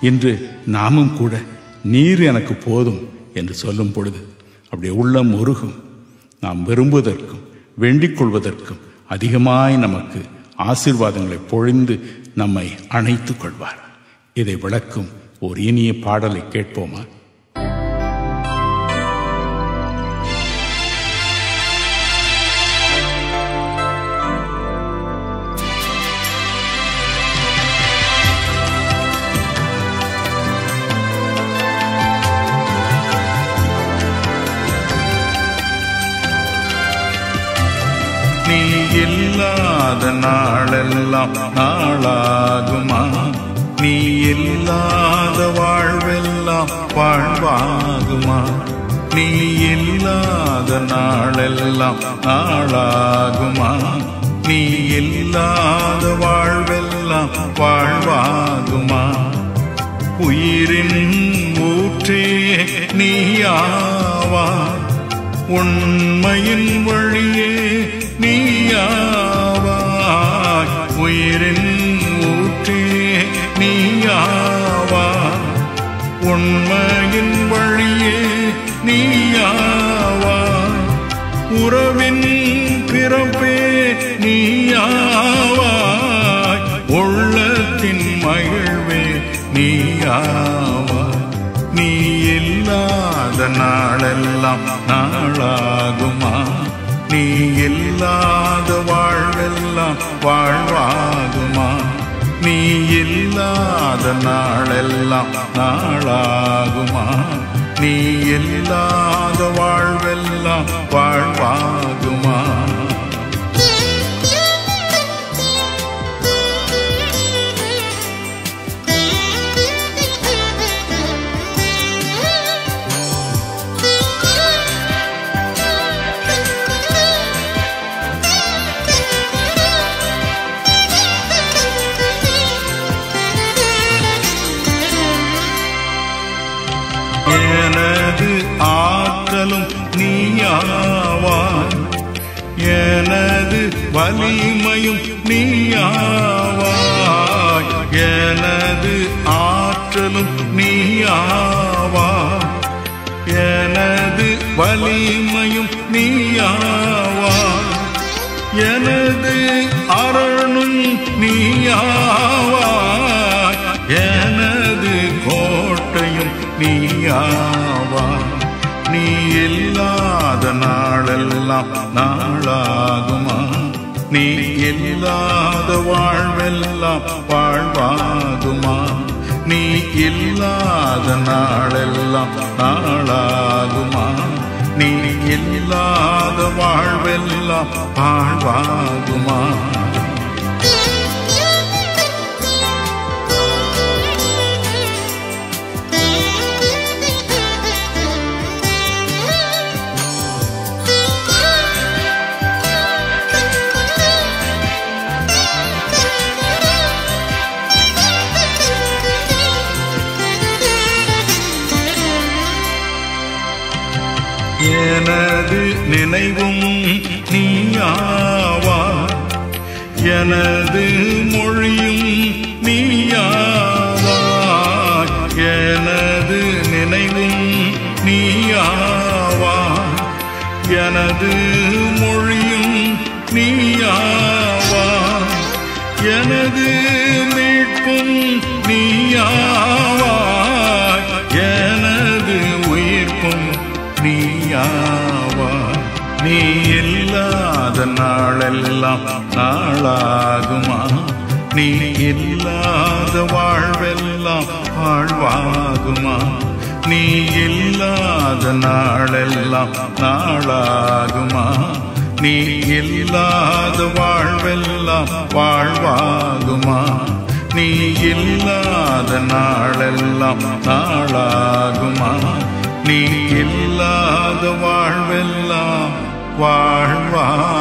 இன்று நாமும் கூட நீர் எனக்கு போதும் என்று சொல்லும் பொழுது அப்படியே உள்ளம் உருகும் நாம் விரும்புவதற்கும் வேண்டிக் கொள்வதற்கும் அதிகமாய் நமக்கு ஆசீர்வாதங்களை பொழிந்து நம்மை அணைத்துக் கொள்வார் இதை விளக்கும் ஒரு இனிய பாடலை கேட்போமா நீ இல்லாத நாளெல்லாம் நாளாகுமா நீ இல்லாத வாழ்வெல்லாம் வாழ்வாகுமா நீ இல்லாத நாளெல்லாம் நாளாகுமா நீ இல்லாத வாழ்வெல்லாம் வாழ்வாகுமா உயிரின் ஊற்றே நீயாவா உண்மையின் வழியே நீயாவாய் உயிரின் ஊற்றே நீயாவா உண்மையின் வழியே நீயாவா உறவின் பிறப்பே நீயாவாய் உள்ளத்தின் மகிழ்வே நீயாவாய் நீ இல்லாத நாளெல்லாம் நாளாகுமா நீ இல்லாத வாழ்வெல்லாம் வாழ்வாகுமா நீ இல்லாத நாளெல்லாம் நாளாகுமா நீ இல்லாத வாழ்வெல்லாம் வாழ்வாகுமா எனது ஆற்றலும் நீயாவாய் எனது வலிமையும் நீயாவாய் எனது ஆற்றலும் நீயாவாய் எனது வலிமையும் நீயாவாய் எனது அரணும் நீயாவாய் எனது கோட்டையும் நீயாவா நீ இல்லாத நாளெல்லாம் நாளாகுமா நீ இல்லாத வாழ்வெல்லாம் வாழ்வாகுமா நீ இல்லாத நாளெல்லாம் நாளாகுமா நீ இல்லாத வாழ்வெல்லாம் வாழ்வாகுமா எனது நினைவும் நீயாவா எனது மொழியும் நீயாவா எனது நினைவும் நீயாவா எனது மொழியும் நீயாவா எனது மீட்பும் நீயாவா எனது உயிர்ப்பும் நீயாவா நீ இல்லாத நாளெல்லாம் நாளாகுமா நீ இல்லாத வாழ்வெல்லாம் வாழ்வாகுமா நீ இல்லாத நாளெல்லாம் நாளாகுமா நீ இல்லாத வாழ்வெல்லாம் வாழ்வாகுமா நீ இல்லாத நாளெல்லாம் நாளாகுமா நீ இல்லாத வாழ்வெல்லாம் வாழ்வா